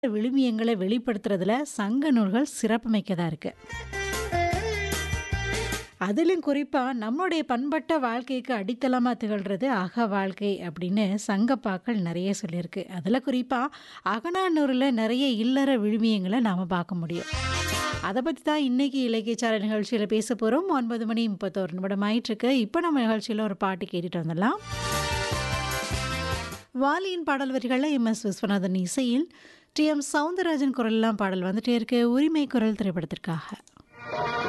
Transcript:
விழுமியங்களை வெளிப்படுத்துறதுல சங்க நூல்கள் சிறப்புமிக்கதா இருக்கு. அதிலும் குறிப்பா நம்முடைய பண்பட்ட வாழ்க்கைக்கு அடித்தளமா திகழ்றது அக வாழ்க்கை அப்படின்னு சங்கப்பாக்கள் நிறைய சொல்லியிருக்கு. அதுல குறிப்பா அகநானூறுல நிறைய இல்லற விழுமியங்கள நாம பார்க்க முடியும். அத பத்தி தான் இன்னைக்கு இலக்கியச்சார நிகழ்ச்சியில பேச போறோம். 9 மணி 31 நிமிடம் ஆயிட்டிருக்கு. இப்ப நம்ம நிகழ்ச்சியில ஒரு பாட்டு கேட்டுட்டு வந்துடலாம். வாலியின் பாடல் வரிகள்ல எம்.எஸ். விஸ்வநாதன் இசையில் டி.எம். சௌந்தரராஜன் குரல்லாம் பாடல் வந்துட்டே இருக்கு. உரிமை குரல் திரைப்படத்திற்காக.